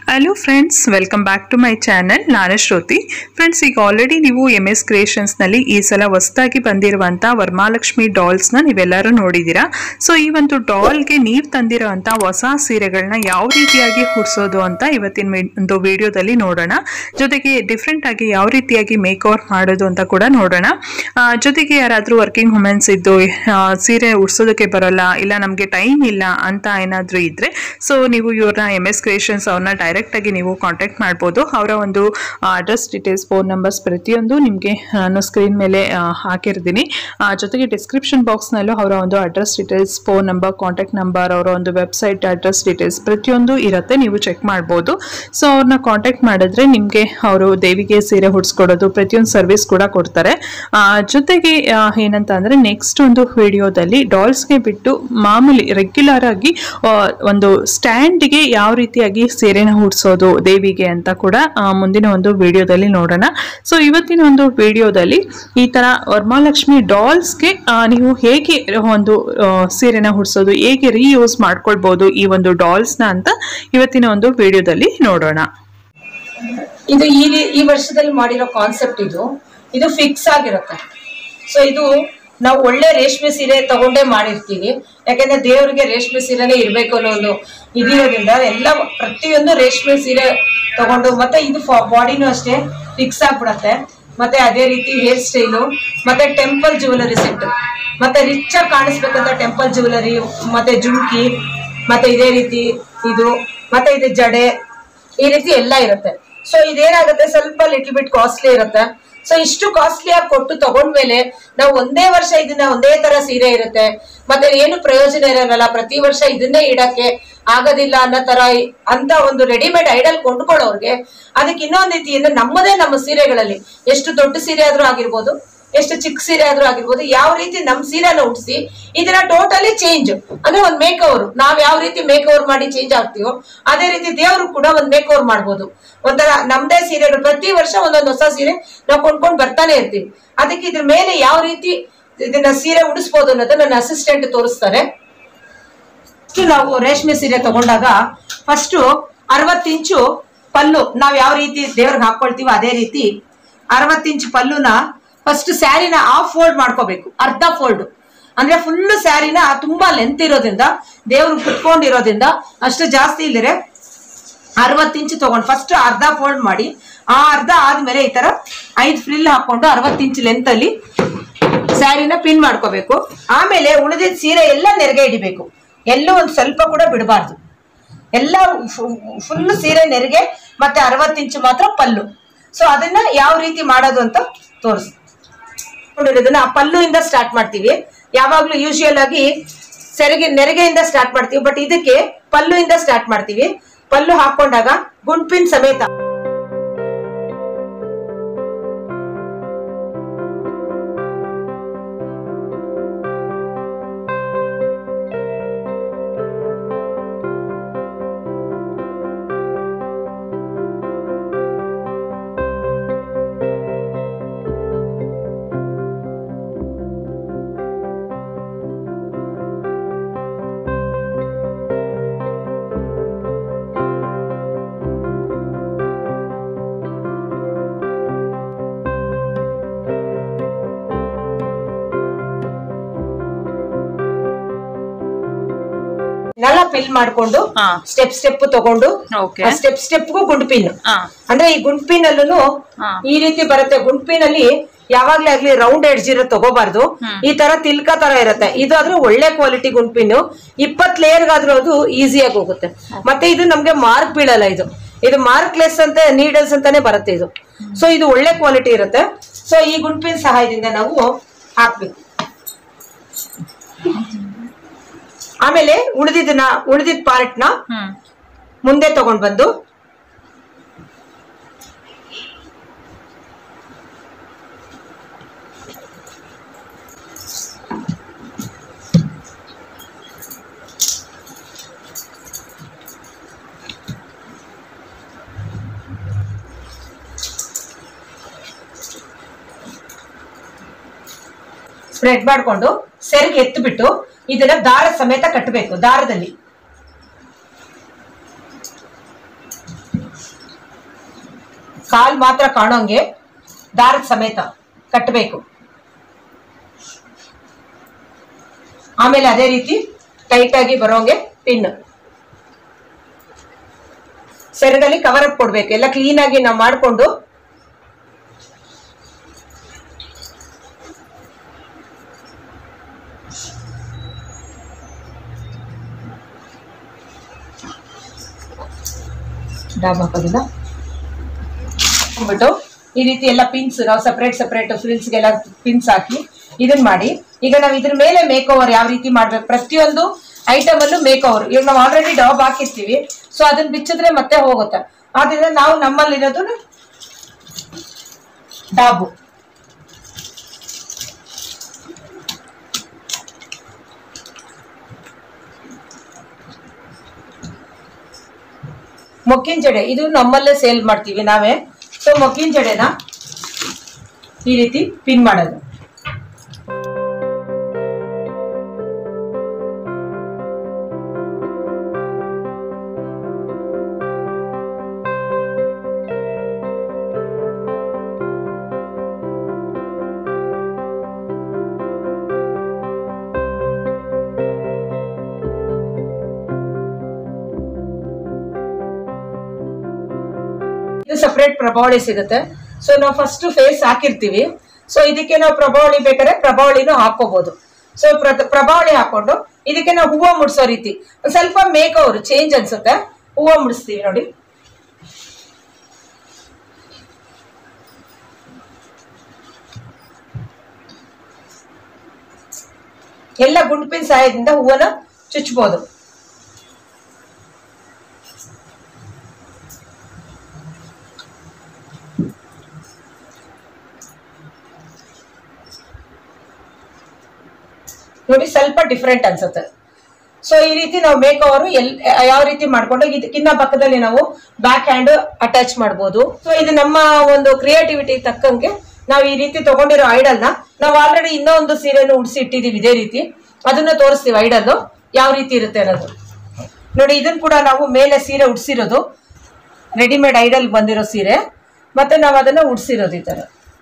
Hello friends welcome back to my channel ನಾನು Shruti friends ಈಗ already ನೀವು ಎಮ್ ಎಸ್ ಕ್ರಿಯೇಷನ್ಸ್ನಲ್ಲಿ ಈ ಸಲ ಹೊಸದಾಗಿ ಬಂದಿರುವಂಥ ವರಮಹಾಲಕ್ಷ್ಮಿ ಡಾಲ್ಸ್ನ ನೀವೆಲ್ಲರೂ ನೋಡಿದ್ದೀರಾ ಸೊ ಈ ಒಂದು ಡಾಲ್ಗೆ ನೀವು ತಂದಿರುವಂಥ ಹೊಸ ಸೀರೆಗಳನ್ನ ಯಾವ ರೀತಿಯಾಗಿ ಹುಡ್ಸೋದು ಅಂತ ಇವತ್ತಿನ ವಿ- ಒಂದು ವಿಡಿಯೋದಲ್ಲಿ ನೋಡೋಣ ಜೊತೆಗೆ ಡಿಫ್ರೆಂಟ್ ಆಗಿ ಯಾವ ರೀತಿಯಾಗಿ ಮೇಕ್ ಓವರ್ ಮಾಡೋದು ಅಂತ ಕೂಡ ನೋಡೋಣ ಆ, ಜೊತೆಗೆ ಯಾರಾದರೂ ವರ್ಕಿಂಗ್ ವುಮೆನ್ಸ್ ಇದ್ದು ಆ, ಸೀರೆ ಉಡ್ಸೋದಕ್ಕೆ ಬರೋಲ್ಲ ಇಲ್ಲ ನಮಗೆ ಟೈಮ್ ಇಲ್ಲ ಅಂತ ಏನಾದರೂ ಇದ್ದರೆ ಸೊ ನೀವು ಇವ್ರನ್ನ ಎಮ್ ಎಸ್ ಕ್ರಿಯೇಷನ್ಸ್ ಅವ್ರನ್ನ ಡೈರೆಕ್ಟಾಗಿ ನೀವು ಕಾಂಟ್ಯಾಕ್ಟ್ ಮಾಡ್ಬೋದು ಅವರ ಒಂದು ಅಡ್ರೆಸ್ ಡೀಟೇಲ್ಸ್ ಫೋನ್ ನಂಬರ್ಸ್ ಪ್ರತಿಯೊಂದು ನಿಮಗೆ ನಾನು ಸ್ಕ್ರೀನ್ ಮೇಲೆ ಆ, ಹಾಕಿರ್ತೀನಿ ಆ, ಜೊತೆಗೆ ಡಿಸ್ಕ್ರಿಪ್ಷನ್ ಬಾಕ್ಸ್ನಲ್ಲೂ ಅವರ ಒಂದು address details phone number contact number ಅವರ ಒಂದು ವೆಬ್ಸೈಟ್ ಅಡ್ರೆಸ್ ಡೀಟೇಲ್ಸ್ ಪ್ರತಿಯೊಂದು ಇರುತ್ತೆ ನೀವು ಚೆಕ್ ಮಾಡ್ಬೋದು ಸೊ ಅವ್ರನ್ನ ಕಾಂಟ್ಯಾಕ್ಟ್ ಮಾಡಿದ್ರೆ ನಿಮಗೆ ಅವರು ದೇವಿಗೆ ಸೀರೆ ಹುಡ್ಸ್ಕೊಡೋದು ಪ್ರತಿಯೊಂದು ಸರ್ವಿಸ್ ಕೂಡ ಕೊಡ್ತಾರೆ ಆ, ಜೊತೆಗೆ ಆ, ಏನಂತ ಅಂದರೆ ನೆಕ್ಸ್ಟ್ ಒಂದು ವಿಡಿಯೋದಲ್ಲಿ ಡಾಲ್ಸ್ಗೆ ಬಿಟ್ಟು ಮಾಮೂಲಿ ರೆಗ್ಯುಲರ್ ಆಗಿ ಆ, ಒಂದು ಸ್ಟ್ಯಾಂಡ್ಗೆ ಯಾವ ರೀತಿಯಾಗಿ ಸೀರೆನ ಹುಡ್ಸೋದು ದೇವಿಗೆ ಅಂತ ಕೂಡ ಆ, ಮುಂದಿನ ಒಂದು ವಿಡಿಯೋದಲ್ಲಿ ನೋಡೋಣ ಸೊ ಇವತ್ತಿನ ಒಂದು ವಿಡಿಯೋದಲ್ಲಿ ಈ ತರ ವರಮಹಾಲಕ್ಷ್ಮಿ ಡಾಲ್ಸ್ಗೆ ನೀವು ಹೇಗೆ ಒಂದು ಆ, ಸೀರೆನ ಹುಡ್ಸೋದು ಹೇಗೆ ರೀಯೂಸ್ ಮಾಡ್ಕೊಳ್ಬೋದು ಈ ಒಂದು ಡಾಲ್ಸ್ನ ಅಂತ ಇವತ್ತಿನ ಒಂದು ವಿಡಿಯೋದಲ್ಲಿ ನೋಡೋಣ ಇದು ಈ ರೀ- ಈ ವರ್ಷದಲ್ಲಿ ಮಾಡಿರೋ ಕಾನ್ಸೆಪ್ಟ್ ಇದು ಇದು ಫಿಕ್ಸ್ ಆಗಿರುತ್ತೆ ಸೊ ಇದು ನಾವು ಒಳ್ಳೆ ರೇಷ್ಮೆ ಸೀರೆ ತಗೊಂಡೇ ಮಾಡಿರ್ತೀವಿ ಯಾಕಂದ್ರೆ ದೇವರಿಗೆ ರೇಷ್ಮೆ ಸೀರೆನೇ ಇರಬೇಕು ಅನ್ನೋ ಒಂದು ಇದಿರೋದ್ರಿಂದ ಎಲ್ಲ ಪ್ರತಿಯೊಂದು ರೇಷ್ಮೆ ಸೀರೆ ತಗೊಂಡು ಮತ್ತೆ ಇದು ಬಾಡಿನೂ ಅಷ್ಟೇ ಫಿಕ್ಸ್ ಆಗ್ಬಿಡತ್ತೆ ಮತ್ತೆ ಅದೇ ರೀತಿ ಹೇರ್ ಸ್ಟೈಲು ಮತ್ತೆ ಟೆಂಪಲ್ ಜ್ಯುವೆಲರಿ ಸೆಟ್ ಮತ್ತೆ ರಿಚ್ ಆಗಿ ಕಾಣಿಸ್ಬೇಕಂತ ಟೆಂಪಲ್ ಜ್ಯುವೆಲರಿ ಮತ್ತೆ ಜುಮ್ಕಿ ಮತ್ತೆ ಇದೇ ರೀತಿ ಇದು ಮತ್ತೆ ಇದು ಜಡೆ ಈ ರೀತಿ ಎಲ್ಲ ಇರುತ್ತೆ ಸೊ ಇದೇನಾಗುತ್ತೆ ಸ್ವಲ್ಪ ಲಿಟಲ್ ಬಿಟ್ ಕಾಸ್ಟ್ಲಿ ಇರುತ್ತೆ ಸೊ ಇಷ್ಟು ಕಾಸ್ಟ್ಲಿ ಆಗಿ ಕೊಟ್ಟು ತಗೊಂಡ್ಮೇಲೆ ನಾವು ಒಂದೇ ವರ್ಷ ಇದನ್ನ ಒಂದೇ ತರ ಸೀರೆ ಇರುತ್ತೆ ಮತ್ತೆ ಏನು ಪ್ರಯೋಜನ ಇರಲ್ಲ ಪ್ರತಿ ವರ್ಷ ಇದನ್ನೇ ಇಡಕ್ಕೆ ಆಗೋದಿಲ್ಲ ಅನ್ನೋ ತರ ಇ- ಅಂತ ಒಂದು ರೆಡಿಮೇಡ್ ಐಡಲ್ ಕೊಂಡ್ಕೊಳ್ಳೋರ್ಗೆ ಅದಕ್ಕೆ ಇನ್ನೊಂದ್ ರೀತಿಯಿಂದ ನಮ್ಮದೇ ನಮ್ಮ ಸೀರೆಗಳಲ್ಲಿ ಎಷ್ಟು ದೊಡ್ಡ ಸೀರೆ ಆದ್ರೂ ಆಗಿರ್ಬೋದು ಎಷ್ಟು ಚಿಕ್ಕ ಸೀರೆ ಆದ್ರೂ ಆಗಿರ್ಬೋದು ಯಾವ ರೀತಿ ನಮ್ ಸೀರೆನ ಉಡ್ಸಿ ಇದನ್ನ ಟೋಟಲಿ ಚೇಂಜ್ ಅಂದ್ರೆ ಒಂದ್ ಮೇಕ್ ಓವರ್ ನಾವ್ ಯಾವ ರೀತಿ ಮೇಕ್ ಓವರ್ ಮಾಡಿ ಚೇಂಜ್ ಆಗ್ತೀವೋ ಅದೇ ರೀತಿ ದೇವ್ರು ಕೂಡ ಒಂದ್ ಮೇಕ್ ಓವರ್ ಮಾಡ್ಬೋದು ಒಂಥರ ನಮ್ದೇ ಸೀರೆಗಳು ಪ್ರತಿ ವರ್ಷ ಒಂದೊಂದು ಹೊಸ ಸೀರೆ ನಾವು ಕೊಂಡ್ಕೊಂಡ್ ಬರ್ತಾನೆ ಇರ್ತೀವಿ ಅದಕ್ಕೆ ಇದ್ರ ಮೇಲೆ ಯಾವ ರೀತಿ ಇದನ್ನ ಸೀರೆ ಉಡಿಸ್ಬೋದು ಅನ್ನೋದು ನನ್ನ ಅಸಿಸ್ಟೆಂಟ್ ತೋರಿಸ್ತಾರೆ ಫಸ್ಟ್ ನಾವು ರೇಷ್ಮೆ ಸೀರೆ ತಗೊಂಡಾಗ ಫಸ್ಟ್ ಅರವತ್ತು ಇಂಚು ಪಲ್ಲು ನಾವ್ ಯಾವ ರೀತಿ ದೇವ್ರಿಗೆ ಹಾಕೊಳ್ತೀವೋ ಅದೇ ರೀತಿ ಅರವತ್ತು ಇಂಚು ಪಲ್ಲುನ ಫಸ್ಟ್ ಸ್ಯಾರಿನ ಆಫ್ ಫೋಲ್ಡ್ ಮಾಡ್ಕೋಬೇಕು ಅರ್ಧ ಫೋಲ್ಡ್ ಅಂದ್ರೆ ಫುಲ್ ಸ್ಯಾರಿನ ತುಂಬಾ ಲೆಂತ್ ಇರೋದ್ರಿಂದ ದೇವ್ರು ಕುತ್ಕೊಂಡಿರೋದ್ರಿಂದ ಅಷ್ಟು ಜಾಸ್ತಿ ಇಲ್ಲರೆ ಅರವತ್ತು ಇಂಚು ತಗೊಂಡು ಫಸ್ಟ್ ಅರ್ಧ ಫೋಲ್ಡ್ ಮಾಡಿ ಆ ಅರ್ಧ ಆದ್ಮೇಲೆ ಈ ತರ ಐದು ಫ್ರಿಲ್ ಹಾಕೊಂಡು ಅರವತ್ತು ಇಂಚ್ ಲೆಂತ್ ಅಲ್ಲಿ ಸ್ಯಾರಿನ ಪಿನ್ ಮಾಡ್ಕೋಬೇಕು ಆಮೇಲೆ ಉಳಿದಿದ್ದ ಸೀರೆ ಎಲ್ಲ ನೆರಿಗೆ ಹಿಡಿಬೇಕು ಎಲ್ಲೂ ಒಂದು ಸ್ವಲ್ಪ ಕೂಡ ಬಿಡಬಾರ್ದು ಎಲ್ಲ ಫುಲ್ ಸೀರೆ ನೆರಿಗೆ ಮತ್ತೆ ಅರವತ್ತು ಇಂಚು ಮಾತ್ರ ಪಲ್ಲು ಸೊ ಅದನ್ನ ಯಾವ ರೀತಿ ಮಾಡೋದು ಅಂತ ತೋರಿಸ್ ಇದನ್ನ ಪಲ್ಲುಯಿಂದ ಸ್ಟಾರ್ಟ್ ಮಾಡ್ತೀವಿ ಯಾವಾಗ್ಲೂ ಯೂಶುವಲ್ ಆಗಿ ಸೆರಿಗೆ ನೆರಿಗೆಯಿಂದ ಸ್ಟಾರ್ಟ್ ಮಾಡ್ತೀವಿ ಬಟ್ ಇದಕ್ಕೆ ಪಲ್ಲುಯಿಂದ ಸ್ಟಾರ್ಟ್ ಮಾಡ್ತೀವಿ ಪಲ್ಲು ಹಾಕೊಂಡಾಗ ಗುಂಪಿನ ಸಮೇತ ನೆಲ ಫಿಲ್ ಮಾಡ್ಕೊಂಡು ಹಾ. ಸ್ಟೆಪ್ ಸ್ಟೆಪ್ ತಗೊಂಡು Okay. ಸ್ಟೆಪ್ ಸ್ಟೆಪ್ಗೂ ಗುಂಡ್ ಪಿನ್ ಹಾ. ಅಂದ್ರೆ ಈ ಗುಂಡ್ ಪಿನ್ ಅಲ್ಲೂ ಹಾ. ಈ ರೀತಿ ಬರುತ್ತೆ ಗುಂಡ್ ಪಿನ್ ಅಲ್ಲಿ ಯಾವಾಗ್ಲೇ ಆಗ್ಲಿ ರೌಂಡ್ ಎಡ್ಜ್ ಇರೋ ತಗೋಬಾರ್ದು ಈ ತರ ತಿಲ್ಕ ತರ ಇರುತ್ತೆ ಇದು ಆದ್ರೆ ಒಳ್ಳೆ ಕ್ವಾಲಿಟಿ ಗುಂಡ್ ಪಿನ್ ಇಪ್ಪತ್ ಲೇಯರ್ಗಾದ್ರೂ ಅದು ಈಸಿಯಾಗಿ ಹೋಗುತ್ತೆ ಮತ್ತೆ ಇದು ನಮ್ಗೆ ಮಾರ್ಕ್ ಬೀಳಲ್ಲ ಇದು ಇದು ಮಾರ್ಕ್ಲೆಸ್ ಅಂತ ನೀಡಲ್ಸ್ ಅಂತಾನೆ ಬರುತ್ತೆ ಇದು ಸೊ ಇದು ಒಳ್ಳೆ ಕ್ವಾಲಿಟಿ ಇರುತ್ತೆ ಸೊ ಈ ಗುಂಡ್ ಪಿನ್ ಸಹಾಯದಿಂದ ನಾವು ಹಾಕ್ಬೇಕು ಆಮೇಲೆ ಉಳಿದಿದ್ದನ್ನ ಉಳಿದಿದ್ದ ಪಾರ್ಟ್ ನ ಹ್ಮ್ ಮುಂದೆ ತಗೊಂಡ್ ಬಂದು ಸ್ಪ್ರೆಡ್ ಮಾಡ್ಕೊಂಡು ಸೆರಗ್ ಎತ್ತು ಬಿಟ್ಟು ಇದನ್ನ ದಾರ ಸಮೇತ ಕಟ್ಟಬೇಕು ದಾರದಲ್ಲಿ ಕಾಲ್ ಮಾತ್ರ ಕಾಣೋಂಗೆ ದಾರದ ಸಮೇತ ಕಟ್ಟಬೇಕು ಆಮೇಲೆ ಅದೇ ರೀತಿ ಟೈಟ್ ಆಗಿ ಬರೋಂಗೆ ಪಿನ್ ಸೆರಗಲ್ಲಿ ಕವರ್ ಅಪ್ ಕೊಡ್ಬೇಕು ಎಲ್ಲ ಕ್ಲೀನ್ ಆಗಿ ನಾವು ಮಾಡ್ಕೊಂಡು ಡಾಬ್ ಹಾಕೋದಿಲ್ಲ ಹಾಕ್ಬಿಟ್ಟು ಈ ರೀತಿ ಎಲ್ಲ ಪಿನ್ಸ್ ನಾವು ಸಪ್ರೇಟ್ ಸಪ್ರೇಟ್ ಫ್ರಿಲ್ಸ್ಗೆಲ್ಲ ಪಿನ್ಸ್ ಹಾಕಿ ಇದನ್ನ ಮಾಡಿ ಈಗ ನಾವು ಇದ್ರ ಮೇಲೆ ಮೇಕ್ ಓವರ್ ಯಾವ ರೀತಿ ಮಾಡ್ಬೇಕು ಪ್ರತಿಯೊಂದು ಐಟಮ್ ಅಲ್ಲೂ ಮೇಕ್ ಓವರ್ ಇವಾಗ ನಾವು ಆಲ್ರೆಡಿ ಡಾಬ್ ಹಾಕಿರ್ತೀವಿ ಸೊ ಅದನ್ನ ಬಿಚ್ಚಿದ್ರೆ ಮತ್ತೆ ಹೋಗುತ್ತೆ ಆದ್ರಿಂದ ನಾವು ನಮ್ಮಲ್ಲಿರೋದು ಡಾಬು ಮೊಕ್ಕಿನ ಜಡೆ ಇದು ನಮ್ಮಲ್ಲೇ ಸೇಲ್ ಮಾಡ್ತೀವಿ ನಾವೇ ಸೊ ಮೊಕ್ಕಿನ ಜಡೆನ ಈ ರೀತಿ ಪಿನ್ ಮಾಡೋದು ಇದು ಸಪ್ರೇಟ್ ಪ್ರಭಾವಳಿ ಸಿಗುತ್ತೆ ಸೊ ನಾವು ಫಸ್ಟ್ ಫೇಸ್ ಹಾಕಿರ್ತೀವಿ ಸೊ ಇದಕ್ಕೆ ನಾವು ಪ್ರಭಾವಳಿ ಬೇಕಾದ್ರೆ ಪ್ರಭಾವಳಿನೂ ಹಾಕೋಬಹುದು ಸೊ ಪ್ರಭಾವಳಿ ಹಾಕೊಂಡು ಇದಕ್ಕೆ ನಾವು ಹೂವು ಮುಡ್ಸೋ ರೀತಿ ಒಂದ್ ಸ್ವಲ್ಪ ಮೇಕ್ ಅವರು ಚೇಂಜ್ ಅನ್ಸುತ್ತೆ ಹೂವು ಮುಡಿಸ್ತೀವಿ ನೋಡಿ ಎಲ್ಲ ಗುಂಡ್ಪಿನ ಸಹಾಯದಿಂದ ಹೂವನ್ನ ಚುಚ್ಚಬಹುದು ನೋಡಿ ಸ್ವಲ್ಪ ಡಿಫ್ರೆಂಟ್ ಅನ್ಸುತ್ತೆ ಸೊ ಈ ರೀತಿ ನಾವು ಮೇಕ್ ಓವರ್ ಎಲ್ ಯಾವ ರೀತಿ ಮಾಡ್ಕೊಂಡು ಇದಕ್ಕಿನ್ನ ಪಕ್ಕದಲ್ಲಿ ನಾವು ಬ್ಯಾಕ್ ಹ್ಯಾಂಡ್ ಅಟ್ಯಾಚ್ ಮಾಡ್ಬೋದು ಸೊ ಇದು ನಮ್ಮ ಒಂದು ಕ್ರಿಯೇಟಿವಿಟಿ ತಕ್ಕಂಗೆ ನಾವು ಈ ರೀತಿ ತಗೊಂಡಿರೋ ಐಡಲ್ನ ನಾವು ಆಲ್ರೆಡಿ ಇನ್ನೂ ಒಂದು ಸೀರೆಯನ್ನು ಉಡ್ಸಿ ಇಟ್ಟಿದೀವಿ ಇದೇ ರೀತಿ ಅದನ್ನ ತೋರಿಸ್ತೀವಿ ಐಡಲ್ ಯಾವ ರೀತಿ ಇರುತ್ತೆ ಅನ್ನೋದು ನೋಡಿ ಇದನ್ನ ಕೂಡ ನಾವು ಮೇಲೆ ಸೀರೆ ಉಡ್ಸಿರೋದು ರೆಡಿಮೇಡ್ ಐಡಲ್ ಬಂದಿರೋ ಸೀರೆ ಮತ್ತೆ ನಾವು ಅದನ್ನ ಉಡ್ಸಿರೋದು ಈ ತರ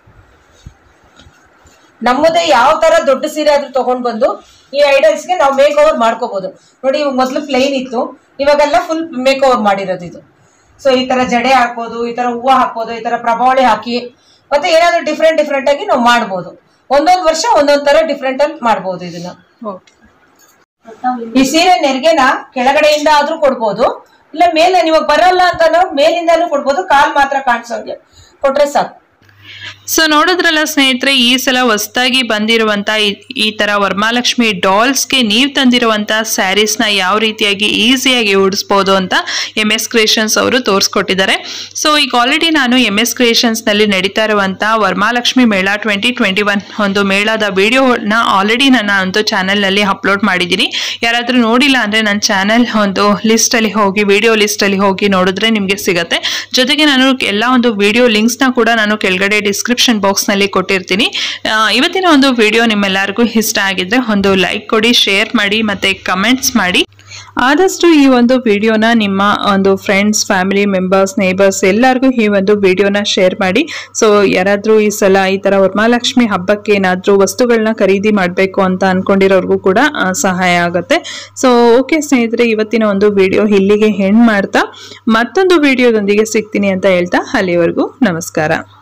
ನಮ್ಮದೇ ಯಾವ ತರ ದೊಡ್ಡ ಸೀರೆ ಆದ್ರೂ ತಗೊಂಡ್ ಬಂದು ಈ ಐಡಲ್ಸ್ಗೆ ನಾವು ಮೇಕ್ ಓವರ್ ಮಾಡ್ಕೋಬಹುದು ನೋಡಿ ಇವಾಗ ಮೊದಲು ಪ್ಲೈನ್ ಇತ್ತು ಇವಾಗೆಲ್ಲ ಫುಲ್ ಮೇಕ್ ಓವರ್ ಮಾಡಿರೋದು ಇದು ಸೊ ಈ ತರ ಜಡೆ ಹಾಕ್ಬೋದು ಈ ತರ ಹೂವು ಹಾಕ್ಬೋದು ಈ ತರ ಪ್ರಭಾವಳಿ ಹಾಕಿ ಮತ್ತೆ ಏನಾದ್ರು ಡಿಫ್ರೆಂಟ್ ಡಿಫ್ರೆಂಟ್ ಆಗಿ ನಾವು ಮಾಡ್ಬೋದು ಒಂದೊಂದು ವರ್ಷ ಒಂದೊಂದ್ ತರ ಡಿಫ್ರೆಂಟ್ ಆಗಿ ಮಾಡ್ಬೋದು ಇದನ್ನ ಓಕೆ ಈ ಸೀರೆ ನೆರಿಗೆನ ಕೆಳಗಡೆಯಿಂದ ಆದ್ರೂ ಕೊಡ್ಬೋದು ಇಲ್ಲ ಮೇಲೆ ನಿಮಗೆ ಬರಲ್ಲ ಅಂತ ಮೇಲಿಂದಾನು ಕೊಡ್ಬೋದು ಕಾಲ್ ಮಾತ್ರ ಕಾಣಿಸೋಂಗೆ ಕೊಟ್ರೆ ಸಾಕು ಸೊ ನೋಡಿದ್ರಲ್ಲ ಸ್ನೇಹಿತರೆ ಈ ಸಲ ಹೊಸದಾಗಿ ಬಂದಿರುವಂತ ಈ- ಈ ತರ ವರಮಹಾಲಕ್ಷ್ಮಿ ಡಾಲ್ಸ್ಗೆ ನೀವು ತಂದಿರುವಂತ ಸ್ಯಾರೀಸ್ನ ಯಾವ ರೀತಿಯಾಗಿ ಈಸಿಯಾಗಿ ಉಡಿಸ್ಬೋದು ಅಂತ ಎಮ್ ಎಸ್ ಕ್ರಿಯೇಷನ್ಸ್ ಅವರು ತೋರಿಸ್ಕೊಟ್ಟಿದ್ದಾರೆ ಸೊ ಈಗ ಆಲ್ರೆಡಿ ನಾನು ಎಮ್ ಎಸ್ ಕ್ರಿಯೇಷನ್ಸ್ನಲ್ಲಿ ನಡೀತಾ ಇರುವಂತ ವರಮಹಾಲಕ್ಷ್ಮಿ ಮೇಳ ಟ್ವೆಂಟಿ ಟ್ವೆಂಟಿ ಒನ್ ಒಂದು ಮೇಳದ ವಿಡಿಯೋನ ಆಲ್ರೆಡಿ ನನ್ನ ಒಂದು ಚಾನಲ್ನಲ್ಲಿ ಅಪ್ಲೋಡ್ ಮಾಡಿದ್ದೀನಿ ಯಾರಾದರೂ ನೋಡಿಲ್ಲ ಅಂದರೆ ನನ್ನ ಚಾನಲ್ ಒಂದು ಲಿಸ್ಟಲ್ಲಿ ಹೋಗಿ ವಿಡಿಯೋ ಲಿಸ್ಟಲ್ಲಿ ಹೋಗಿ ನೋಡಿದ್ರೆ ನಿಮಗೆ ಸಿಗುತ್ತೆ ಜೊತೆಗೆ ನಾನು ಎಲ್ಲ ಒಂದು ವಿಡಿಯೋ ಲಿಂಕ್ಸ್ನ ಕೂಡ ನಾನು ಕೆಳಗಡೆ ಡಿಸ್ಕ್ರಿಪ್ಷನ್ ಬಾಕ್ಸ್ನಲ್ಲಿ ಕೊಟ್ಟಿರ್ತೀನಿ ಆ, ಇವತ್ತಿನ ಒಂದು ವಿಡಿಯೋ ನಿಮ್ಮೆಲ್ಲರಿಗೂ ಇಷ್ಟ ಆಗಿದ್ರೆ ಒಂದು ಲೈಕ್ ಕೊಡಿ ಶೇರ್ ಮಾಡಿ ಮತ್ತು ಕಮೆಂಟ್ಸ್ ಮಾಡಿ ಆದಷ್ಟು ಈ ಒಂದು ವಿಡಿಯೋನ ನಿಮ್ಮ ಒಂದು ಫ್ರೆಂಡ್ಸ್ ಫ್ಯಾಮಿಲಿ ಮೆಂಬರ್ಸ್ ನೇಬರ್ಸ್ ಎಲ್ಲರಿಗೂ ಈ ಒಂದು ವಿಡಿಯೋನ ಶೇರ್ ಮಾಡಿ ಸೊ ಯಾರಾದರೂ ಈ ಸಲ ಈ ಥರ ವರಮಹಾಲಕ್ಷ್ಮಿ ಹಬ್ಬಕ್ಕೆ ಏನಾದರೂ ವಸ್ತುಗಳನ್ನ ಖರೀದಿ ಮಾಡಬೇಕು ಅಂತ ಅನ್ಕೊಂಡಿರೋರ್ಗೂ ಕೂಡ ಆ, ಸಹಾಯ ಆಗುತ್ತೆ ಸೊ ಓಕೆ ಸ್ನೇಹಿತರೆ ಇವತ್ತಿನ ಒಂದು ವಿಡಿಯೋ ಇಲ್ಲಿಗೆ ಹೆಣ್ಣು ಮಾಡ್ತಾ ಮತ್ತೊಂದು ವಿಡಿಯೋದೊಂದಿಗೆ ಸಿಗ್ತೀನಿ ಅಂತ ಹೇಳ್ತಾ ಅಲ್ಲಿವರೆಗೂ ನಮಸ್ಕಾರ